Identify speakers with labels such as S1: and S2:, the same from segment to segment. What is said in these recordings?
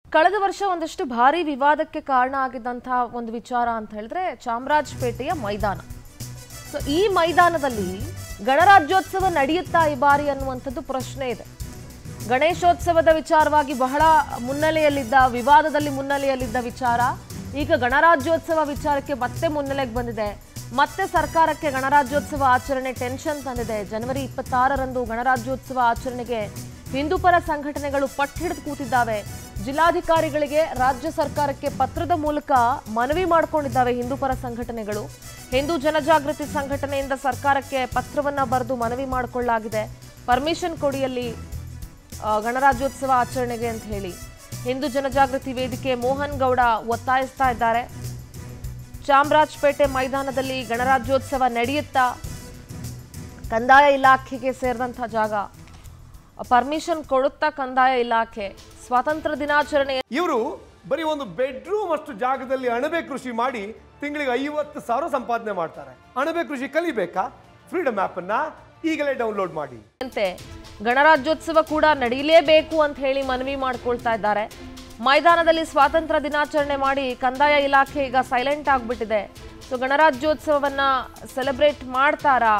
S1: ಕಳೆದ ವರ್ಷ ಒಂದಷ್ಟು ಭಾರಿ ವಿವಾದಕ್ಕೆ ಕಾರಣ ಆಗಿದ್ದಂತಹ ಒಂದು ವಿಚಾರ ಅಂತ ಹೇಳಿದ್ರೆ ಚಾಮರಾಜಪೇಟೆಯ ಮೈದಾನ ಸೊ ಈ ಮೈದಾನದಲ್ಲಿ ಗಣರಾಜ್ಯೋತ್ಸವ ನಡೆಯುತ್ತಾ ಈ ಬಾರಿ ಅನ್ನುವಂಥದ್ದು ಪ್ರಶ್ನೆ ಇದೆ ಗಣೇಶೋತ್ಸವದ ವಿಚಾರವಾಗಿ ಬಹಳ ಮುನ್ನೆಲೆಯಲ್ಲಿದ್ದ ವಿವಾದದಲ್ಲಿ ಮುನ್ನೆಲೆಯಲ್ಲಿದ್ದ ವಿಚಾರ ಈಗ ಗಣರಾಜ್ಯೋತ್ಸವ ವಿಚಾರಕ್ಕೆ ಮತ್ತೆ ಮುನ್ನೆಲೆಗೆ ಬಂದಿದೆ ಮತ್ತೆ ಸರ್ಕಾರಕ್ಕೆ ಗಣರಾಜ್ಯೋತ್ಸವ ಆಚರಣೆ ಟೆನ್ಷನ್ ತಂದಿದೆ ಜನವರಿ ಇಪ್ಪತ್ತಾರರಂದು ಗಣರಾಜ್ಯೋತ್ಸವ ಆಚರಣೆಗೆ ಹಿಂದೂಪರ ಸಂಘಟನೆಗಳು ಪಟ್ಟು ಹಿಡಿದು ಕೂತಿದ್ದಾವೆ ಜಿಲ್ಲಾಧಿಕಾರಿಗಳಿಗೆ ರಾಜ್ಯ ಸರ್ಕಾರಕ್ಕೆ ಪತ್ರದ ಮೂಲಕ ಮನವಿ ಮಾಡಿಕೊಂಡಿದ್ದಾವೆ ಹಿಂದೂಪರ ಸಂಘಟನೆಗಳು ಹಿಂದೂ ಜನಜಾಗೃತಿ ಸಂಘಟನೆಯಿಂದ ಸರ್ಕಾರಕ್ಕೆ ಪತ್ರವನ್ನ ಬರೆದು ಮನವಿ ಮಾಡಿಕೊಳ್ಳಲಾಗಿದೆ ಪರ್ಮಿಷನ್ ಕೊಡಿಯಲ್ಲಿ ಆ, ಗಣರಾಜ್ಯೋತ್ಸವ ಆಚರಣೆಗೆ ಅಂತ ಹೇಳಿ ಹಿಂದೂ ಜನಜಾಗೃತಿ ವೇದಿಕೆ ಮೋಹನ್ ಗೌಡ ಒತ್ತಾಯಿಸ್ತಾ ಇದ್ದಾರೆ ಚಾಮರಾಜಪೇಟೆ ಮೈದಾನದಲ್ಲಿ ಗಣರಾಜ್ಯೋತ್ಸವ ನಡೆಯುತ್ತಾ ಕಂದಾಯ ಇಲಾಖೆಗೆ ಸೇರಿದಂಥ ಜಾಗ ಪರ್ಮಿಷನ್ ಕೊಡುತ್ತಾ ಕಂದಾಯ ಇಲಾಖೆ ಸ್ವಾತಂತ್ರ್ಯ ದಿನಾಚರಣೆ
S2: ಇವರು ಬರೀ ಒಂದು ಬೆಡ್ರೂಮ್ ಅಷ್ಟು ಜಾಗದಲ್ಲಿ ಅಣಬೆ ಕೃಷಿ ಮಾಡಿ ತಿಂಗಳಿಗೆ ಐವತ್ತು ಸಾವಿರ ಸಂಪಾದನೆ ಮಾಡ್ತಾರೆ ಅಣಬೆ ಕೃಷಿ ಕಲಿಬೇಕಾ ಫ್ರೀಡಮ್ ಆಪ್ ಅನ್ನ ಈಗಲೇ ಡೌನ್ಲೋಡ್ ಮಾಡಿ
S1: ಅಂತೆ ಗಣರಾಜ್ಯೋತ್ಸವ ಕೂಡ ನಡೀಲೇಬೇಕು ಅಂತ ಹೇಳಿ ಮನವಿ ಮಾಡ್ಕೊಳ್ತಾ ಇದ್ದಾರೆ ಮೈದಾನದಲ್ಲಿ ಸ್ವಾತಂತ್ರ್ಯ ದಿನಾಚರಣೆ ಮಾಡಿ ಕಂದಾಯ ಇಲಾಖೆ ಈಗ ಸೈಲೆಂಟ್ ಆಗ್ಬಿಟ್ಟಿದೆ ಸೊ ಗಣರಾಜ್ಯೋತ್ಸವವನ್ನ ಸೆಲೆಬ್ರೇಟ್ ಮಾಡ್ತಾರಾ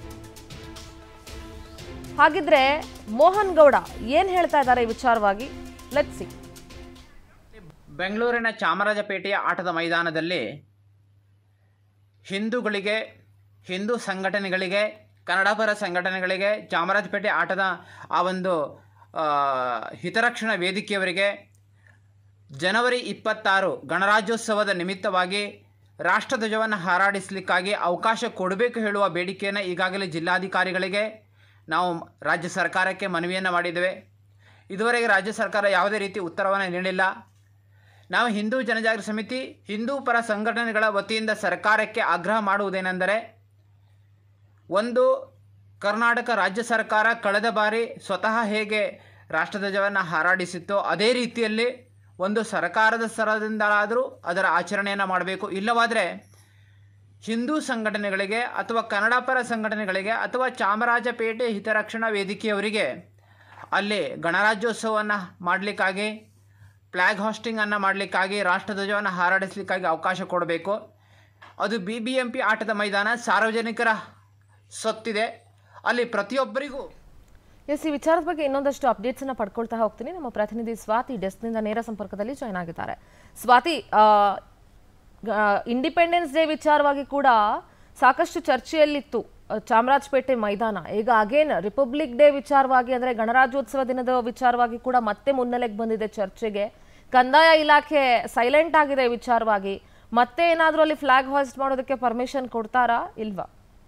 S1: ಹಾಗಿದ್ರೆ ಮೋಹನ್ ಗೌಡ ಏನ್ ಹೇಳ್ತಾ ಇದ್ದಾರೆ ಈ ವಿಚಾರವಾಗಿ ಲೆಟ್ ಸಿ
S3: ಬೆಂಗಳೂರಿನ ಚಾಮರಾಜಪೇಟೆಯ ಆಟದ ಮೈದಾನದಲ್ಲಿ ಹಿಂದೂಗಳಿಗೆ ಹಿಂದೂ ಸಂಘಟನೆಗಳಿಗೆ ಕನ್ನಡಪರ ಸಂಘಟನೆಗಳಿಗೆ ಚಾಮರಾಜಪೇಟೆ ಆಟದ ಆ ಒಂದು ಆ, ಹಿತರಕ್ಷಣಾ ವೇದಿಕೆಯವರಿಗೆ ಜನವರಿ ಇಪ್ಪತ್ತಾರು ಗಣರಾಜ್ಯೋತ್ಸವದ ನಿಮಿತ್ತವಾಗಿ ರಾಷ್ಟ್ರಧ್ವಜವನ್ನು ಹಾರಾಡಿಸಲಿಕ್ಕಾಗಿ ಅವಕಾಶ ಕೊಡಬೇಕು ಹೇಳುವ ಬೇಡಿಕೆಯನ್ನು ಈಗಾಗಲೇ ಜಿಲ್ಲಾಧಿಕಾರಿಗಳಿಗೆ ನಾವು ರಾಜ್ಯ ಸರ್ಕಾರಕ್ಕೆ ಮನವಿಯನ್ನು ಮಾಡಿದ್ದೇವೆ ಇದುವರೆಗೆ ರಾಜ್ಯ ಸರ್ಕಾರ ಯಾವುದೇ ರೀತಿ ಉತ್ತರವನ್ನು ನೀಡಿಲ್ಲ ನಾವು ಹಿಂದೂ ಜನಜಾಗೃತಿ ಸಮಿತಿ ಹಿಂದೂ ಪರ ಸಂಘಟನೆಗಳ ವತಿಯಿಂದ ಸರ್ಕಾರಕ್ಕೆ ಆಗ್ರಹ ಮಾಡುವುದೇನೆಂದರೆ ಒಂದು ಕರ್ನಾಟಕ ರಾಜ್ಯ ಸರ್ಕಾರ ಕಳೆದ ಬಾರಿ ಸ್ವತಃ ಹೇಗೆ ರಾಷ್ಟ್ರಧ್ವಜವನ್ನು ಹಾರಾಡಿಸಿತ್ತೋ ಅದೇ ರೀತಿಯಲ್ಲಿ ಒಂದು ಸರ್ಕಾರದ ಸ್ತರದಿಂದಲಾದರೂ ಅದರ ಆಚರಣೆಯನ್ನು ಮಾಡಬೇಕು ಇಲ್ಲವಾದರೆ ಹಿಂದೂ ಸಂಘಟನೆಗಳಿಗೆ ಅಥವಾ ಕನ್ನಡ ಪರ ಸಂಘಟನೆಗಳಿಗೆ ಅಥವಾ ಚಾಮರಾಜಪೇಟೆ ಹಿತರಕ್ಷಣಾ ವೇದಿಕೆಯವರಿಗೆ ಅಲ್ಲಿ ಗಣರಾಜ್ಯೋತ್ಸವವನ್ನು ಮಾಡಲಿಕ್ಕಾಗಿ ಫ್ಲ್ಯಾಗ್ ಹಾಸ್ಟಿಂಗನ್ನು ಮಾಡಲಿಕ್ಕಾಗಿ ರಾಷ್ಟ್ರಧ್ವಜವನ್ನು ಹಾರಾಡಿಸಲಿಕ್ಕಾಗಿ ಅವಕಾಶ ಕೊಡಬೇಕು ಅದು ಬಿ ಬಿ ಎಂ ಪಿ ಆಟದ ಮೈದಾನ ಸಾರ್ವಜನಿಕರ ಸೊತ್ತಿದೆ ಅಲ್ಲಿ ಪ್ರತಿಯೊಬ್ಬರಿಗೂ
S1: ಎಸ್ ಈ ವಿಚಾರದ ಬಗ್ಗೆ ಇನ್ನೊಂದಷ್ಟು ಅಪ್ಡೇಟ್ಸ್ ಅನ್ನ ಪಡ್ಕೊಳ್ತಾ ಹೋಗ್ತೀನಿ ನಮ್ಮ ಪ್ರತಿನಿಧಿ ಸ್ವಾತಿ ಡೆಸ್ಕ್ನಿಂದ ನೇರ ಸಂಪರ್ಕದಲ್ಲಿ ಜಾಯ್ನ್ ಆಗಿದ್ದಾರೆ ಸ್ವಾತಿ ಇಂಡಿಪೆಂಡೆನ್ಸ್ ಡೇ ವಿಚಾರವಾಗಿ ಕೂಡ ಸಾಕಷ್ಟು ಚರ್ಚೆಯಲ್ಲಿತ್ತು ಆ, ಚಾಮರಾಜಪೇಟೆ ಮೈದಾನ ಈಗ ಅಗೇನ್ ರಿಪಬ್ಲಿಕ್ ಡೇ ವಿಚಾರವಾಗಿ ಅಂದ್ರೆ ಗಣರಾಜ್ಯೋತ್ಸವ ದಿನದ ವಿಚಾರವಾಗಿ ಕೂಡ ಮತ್ತೆ ಮುನ್ನೆಲೆಗೆ ಬಂದಿದೆ ಚರ್ಚೆಗೆ ಕಂದಾಯ ಇಲಾಖೆ ಸೈಲೆಂಟ್ ಆಗಿದೆ ಈ ವಿಚಾರವಾಗಿ ಮತ್ತೆ ಏನಾದರೂ ಅಲ್ಲಿ ಫ್ಲಾಗ್ ಹಾಸ್ಟ್ ಮಾಡೋದಕ್ಕೆ ಪರ್ಮಿಷನ್ ಕೊಡ್ತಾರಾ ಇಲ್ವಾ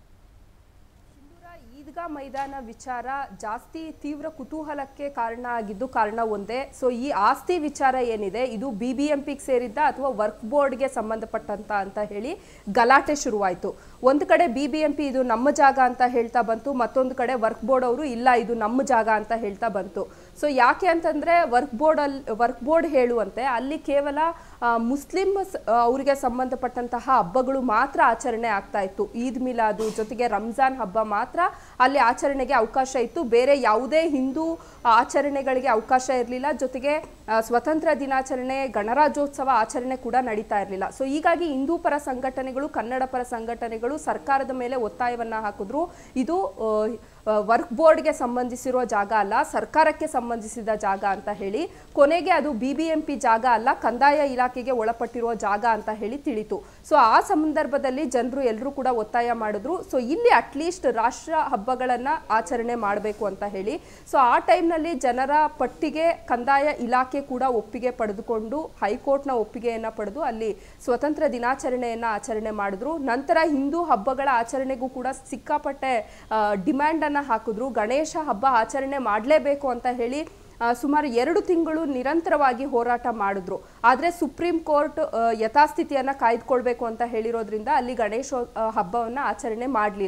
S4: ಈದ್ಗಾ ಮೈದಾನ ವಿಚಾರ ಜಾಸ್ತಿ ತೀವ್ರ ಕುತೂಹಲಕ್ಕೆ ಕಾರಣ ಆಗಿದ್ದು ಕಾರಣ ಒಂದೇ ಸೊ ಈ ಆಸ್ತಿ ವಿಚಾರ ಏನಿದೆ ಇದು ಬಿ ಬಿ ಎಂ ಪಿಗೆ ಸೇರಿದ್ದ ಅಥವಾ ವರ್ಕ್ ಬೋರ್ಡ್ಗೆ ಸಂಬಂಧಪಟ್ಟಂತ ಅಂತ ಹೇಳಿ ಗಲಾಟೆ ಶುರುವಾಯಿತು ಒಂದು ಕಡೆ ಬಿ ಬಿ ಎಂ ಪಿ ಇದು ನಮ್ಮ ಜಾಗ ಅಂತ ಹೇಳ್ತಾ ಬಂತು ಮತ್ತೊಂದು ಕಡೆ ವರ್ಕ್ ಬೋರ್ಡ್ ಅವರು ಇಲ್ಲ ಇದು ನಮ್ಮ ಜಾಗ ಅಂತ ಹೇಳ್ತಾ ಬಂತು ಸೊ ಯಾಕೆ ಅಂತಂದ್ರೆ ವರ್ಕ್ ಬೋರ್ಡ್ ಅಲ್ಲಿ ವರ್ಕ್ ಬೋರ್ಡ್ ಹೇಳುವಂತೆ ಅಲ್ಲಿ ಕೇವಲ ಆ, ಮುಸ್ಲಿಂ ಸ್- ಆ, ಅವರಿಗೆ ಸಂಬಂಧಪಟ್ಟಂತಹ ಹಬ್ಬಗಳು ಮಾತ್ರ ಆಚರಣೆ ಆಗ್ತಾ ಇತ್ತು ಈದ್ ಮಿಲಾದು ಜೊತೆಗೆ ರಂಜಾನ್ ಹಬ್ಬ ಮಾತ್ರ ಅಲ್ಲಿ ಆಚರಣೆಗೆ ಅವಕಾಶ ಇತ್ತು ಬೇರೆ ಯಾವುದೇ ಹಿಂದೂ ಆಚರಣೆಗಳಿಗೆ ಅವಕಾಶ ಇರಲಿಲ್ಲ ಜೊತೆಗೆ ಆ, ಸ್ವಾತಂತ್ರ್ಯ ದಿನಾಚರಣೆ ಗಣರಾಜ್ಯೋತ್ಸವ ಆಚರಣೆ ಕೂಡ ನಡೀತಾ ಇರಲಿಲ್ಲ ಸೊ ಹೀಗಾಗಿ ಹಿಂದೂ ಪರ ಸಂಘಟನೆಗಳು ಕನ್ನಡ ಪರ ಸಂಘಟನೆಗಳು ಸರ್ಕಾರದ ಮೇಲೆ ಒತ್ತಾಯವನ್ನ ಹಾಕಿದ್ರು ಇದು ಆ, ಆ, ವರ್ಕ್ ಬೋರ್ಡ್ಗೆ ಸಂಬಂಧಿಸಿರುವ ಜಾಗ ಅಲ್ಲ ಸರ್ಕಾರಕ್ಕೆ ಸಂಬಂಧಿಸಿದ ಜಾಗ ಅಂತ ಹೇಳಿ ಕೊನೆಗೆ ಅದು ಬಿ ಬಿ ಎಂ ಪಿ ಜಾಗ ಅಲ್ಲ ಕಂದಾಯ ಇಲಾಖೆಗೆ ಒಳಪಟ್ಟಿರುವ ಜಾಗ ಅಂತ ಹೇಳಿ ತಿಳಿತು ಸೊ ಆ ಸಂದರ್ಭದಲ್ಲಿ ಜನರು ಎಲ್ಲರೂ ಕೂಡ ಒತ್ತಾಯ ಮಾಡಿದ್ರು ಸೊ ಇಲ್ಲಿ ಅಟ್ಲೀಸ್ಟ್ ರಾಷ್ಟ್ರ ಹಬ್ಬಗಳನ್ನ ಆಚರಣೆ ಮಾಡಬೇಕು ಅಂತ ಹೇಳಿ ಸೊ ಆ ಟೈಮ್ನಲ್ಲಿ ಜನರ ಪಟ್ಟಿಗೆ ಕಂದಾಯ ಇಲಾಖೆ ಕೂಡ ಒಪ್ಪಿಗೆ ಪಡೆದುಕೊಂಡು ಹೈಕೋರ್ಟ್ನ ಒಪ್ಪಿಗೆಯನ್ನ ಪಡೆದು ಅಲ್ಲಿ ಸ್ವತಂತ್ರ ದಿನಾಚರಣೆಯನ್ನ ಆಚರಣೆ ಮಾಡಿದ್ರು ನಂತರ ಹಿಂದೂ ಹಬ್ಬಗಳ ಆಚರಣೆಗೂ ಕೂಡ ಸಿಕ್ಕಾಪಟ್ಟೆ ಡಿಮ್ಯಾಂಡ್ ಅನ್ನ ಹಾಕಿದ್ರು ಗಣೇಶ ಹಬ್ಬ ಆಚರಣೆ ಮಾಡಲೇಬೇಕು ಅಂತ ಹೇಳಿ ಆ, ಸುಮಾರು ಎರಡು ತಿಂಗಳು ನಿರಂತರವಾಗಿ ಹೋರಾಟ ಮಾಡಿದ್ರು ಆದರೆ ಸುಪ್ರೀಂ ಕೋರ್ಟ್ ಆ, ಯಥಾಸ್ಥಿತಿಯನ್ನ ಕಾಯ್ದುಕೊಳ್ಬೇಕು ಅಂತ ಹೇಳಿರೋದ್ರಿಂದ ಅಲ್ಲಿ ಗಣೇಶ ಹಬ್ಬವನ್ನ ಆಚರಣೆ ಮಾಡಲಿಲ್ಲ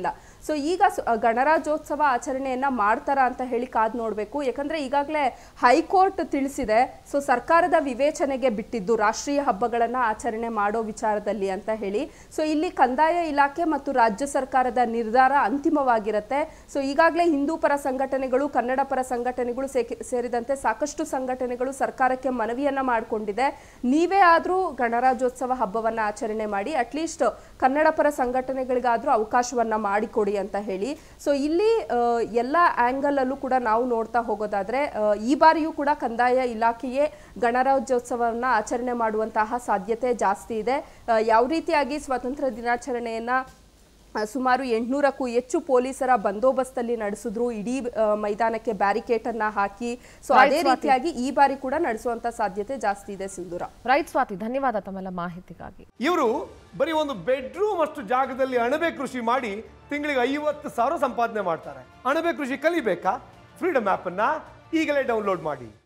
S4: ಸೊ ಈಗ ಸ- ಗಣರಾಜ್ಯೋತ್ಸವ ಆಚರಣೆಯನ್ನ ಮಾಡ್ತಾರ ಅಂತ ಹೇಳಿ ಕಾದ್ ನೋಡಬೇಕು ಯಾಕಂದ್ರೆ ಈಗಾಗಲೇ ಹೈಕೋರ್ಟ್ ತಿಳಿಸಿದೆ ಸೊ ಸರ್ಕಾರದ ವಿವೇಚನೆಗೆ ಬಿಟ್ಟಿದ್ದು ರಾಷ್ಟ್ರೀಯ ಹಬ್ಬಗಳನ್ನ ಆಚರಣೆ ಮಾಡೋ ವಿಚಾರದಲ್ಲಿ ಅಂತ ಹೇಳಿ ಸೊ ಇಲ್ಲಿ ಕಂದಾಯ ಇಲಾಖೆ ಮತ್ತು ರಾಜ್ಯ ಸರ್ಕಾರದ ನಿರ್ಧಾರ ಅಂತಿಮವಾಗಿರುತ್ತೆ ಸೊ ಈಗಾಗಲೇ ಹಿಂದೂ ಪರ ಸಂಘಟನೆಗಳು ಕನ್ನಡ ಪರ ಸಂಘಟನೆಗಳು ಸೇ- ಸೇರಿದಂತೆ ಸಾಕಷ್ಟು ಸಂಘಟನೆಗಳು ಸರ್ಕಾರಕ್ಕೆ ಮನವಿಯನ್ನ ಮಾಡಿಕೊಂಡಿದೆ ನೀವೇ ಆದ್ರೂ ಗಣರಾಜ್ಯೋತ್ಸವ ಹಬ್ಬವನ್ನ ಆಚರಣೆ ಮಾಡಿ ಅಟ್ಲೀಸ್ಟ್ ಕನ್ನಡ ಪರ ಸಂಘಟನೆಗಳಿಗಾದ್ರೂ ಅವಕಾಶವನ್ನ ಮಾಡಿಕೊಡಿ ಅಂತ ಹೇಳಿ ಸೊ ಇಲ್ಲಿ ಆ, ಎಲ್ಲ ಆಂಗಲ್ ಅಲ್ಲೂ ಕೂಡ ನಾವು ನೋಡ್ತಾ ಹೋಗೋದಾದ್ರೆ ಆ, ಈ ಬಾರಿಯೂ ಕೂಡ ಕಂದಾಯ ಇಲಾಖೆಯೇ ಗಣರಾಜ್ಯೋತ್ಸವವನ್ನ ಆಚರಣೆ ಮಾಡುವಂತಹ ಸಾಧ್ಯತೆ ಜಾಸ್ತಿ ಇದೆ ಆ, ಯಾವ ರೀತಿಯಾಗಿ ಸ್ವಾತಂತ್ರ್ಯ ದಿನಾಚರಣೆಯನ್ನ ಆ, ಸುಮಾರು ಎಂಟುನೂರಕ್ಕೂ ಹೆಚ್ಚು ಪೊಲೀಸರ ಬಂದೋಬಸ್ತಲ್ಲಿ ನಡೆಸಿದ್ರು ಇಡೀ ಆ, ಮೈದಾನಕ್ಕೆ ಬ್ಯಾರಿಕೇಡ್ ಅನ್ನ ಹಾಕಿ ಸೊ
S1: Right,
S4: ಅದೇ
S1: ಸ್ವಾತಿ.
S4: ರೀತಿಯಾಗಿ ಈ ಬಾರಿ ಕೂಡ ನಡೆಸುವಂತ ಸಾಧ್ಯತೆ ಜಾಸ್ತಿ ಇದೆ ಸಿಂಧೂರ
S1: ರೈಟ್ ಸ್ವಾತಿ ಧನ್ಯವಾದ ತಮ್ಮೆಲ್ಲ ಮಾಹಿತಿಗಾಗಿ
S2: ಇವರು ಬರೀ ಒಂದು ಬೆಡ್ರೂಮ್ ಅಷ್ಟು ಜಾಗದಲ್ಲಿ ಅಣಬೆ ಕೃಷಿ ಮಾಡಿ ತಿಂಗಳಿಗೆ ಐವತ್ತು ಸಾವಿರ ಸಂಪಾದನೆ ಮಾಡ್ತಾರೆ ಅಣಬೆ ಕೃಷಿ ಕಲಿಬೇಕಾ ಫ್ರೀಡಮ್ ಆ್ಯಪನ್ನು ಈಗಲೇ ಡೌನ್ಲೋಡ್ ಮಾಡಿ